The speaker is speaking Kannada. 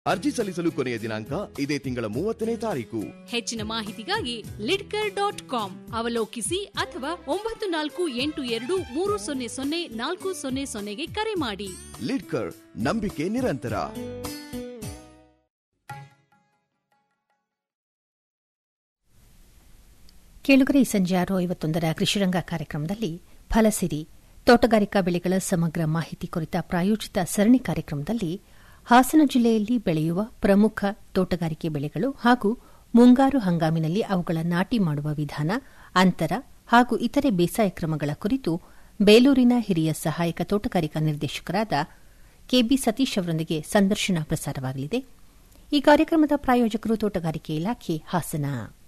ಅರ್ಜಿ ಸಲ್ಲಿಸಲು ಕೊನೆಯ ದಿನಾಂಕ ಇದೇ ತಿಂಗಳ ಮೂವತ್ತನೇ ತಾರೀಕು ಹೆಚ್ಚಿನ ಮಾಹಿತಿಗಾಗಿ ಲಿಡ್ಕರ್ ಡಾಟ್ ಕಾಮ್ ಅವಲೋಕಿಸಿ ಅಥವಾ ಒಂಬತ್ತು ನಾಲ್ಕು ಎಂಟು ಎರಡು ಮೂರು ಸೊನ್ನೆ ಸೊನ್ನೆ ನಾಲ್ಕು ಸೊನ್ನೆ ಸೊನ್ನೆಗೆ ಕರೆ ಮಾಡಿ ಲಿಡ್ಕರ್ ನಂಬಿಕೆ ನಿರಂತರ ಕೇಳುಗರೆ ಈ ಸಂಜೆ ಆರು ಐವತ್ತೊಂದರ ಕೃಷಿರಂಗ ಕಾರ್ಯಕ್ರಮದಲ್ಲಿ ಫಲಸಿರಿ ತೋಟಗಾರಿಕಾ ಬೆಳೆಗಳ ಸಮಗ್ರ ಮಾಹಿತಿ ಕುರಿತ ಪ್ರಾಯೋಜಿತ ಸರಣಿ ಕಾರ್ಯಕ್ರಮದಲ್ಲಿ ಹಾಸನ ಜಿಲ್ಲೆಯಲ್ಲಿ ಬೆಳೆಯುವ ಪ್ರಮುಖ ತೋಟಗಾರಿಕೆ ಬೆಳೆಗಳು ಹಾಗೂ ಮುಂಗಾರು ಹಂಗಾಮಿನಲ್ಲಿ ಅವುಗಳ ನಾಟಿ ಮಾಡುವ ವಿಧಾನ ಅಂತರ ಹಾಗೂ ಇತರೆ ಬೇಸಾಯ ಕ್ರಮಗಳ ಕುರಿತು ಬೇಲೂರಿನ ಹಿರಿಯ ಸಹಾಯಕ ತೋಟಗಾರಿಕಾ ನಿರ್ದೇಶಕರಾದ ಕೆಬಿ ಸತೀಶ್ ಅವರೊಂದಿಗೆ ಸಂದರ್ಶನ ಪ್ರಸಾರವಾಗಲಿದೆ ಈ ಕಾರ್ಯಕ್ರಮದ ಪ್ರಾಯೋಜಕರು ತೋಟಗಾರಿಕೆ ಇಲಾಖೆ ಹಾಸನ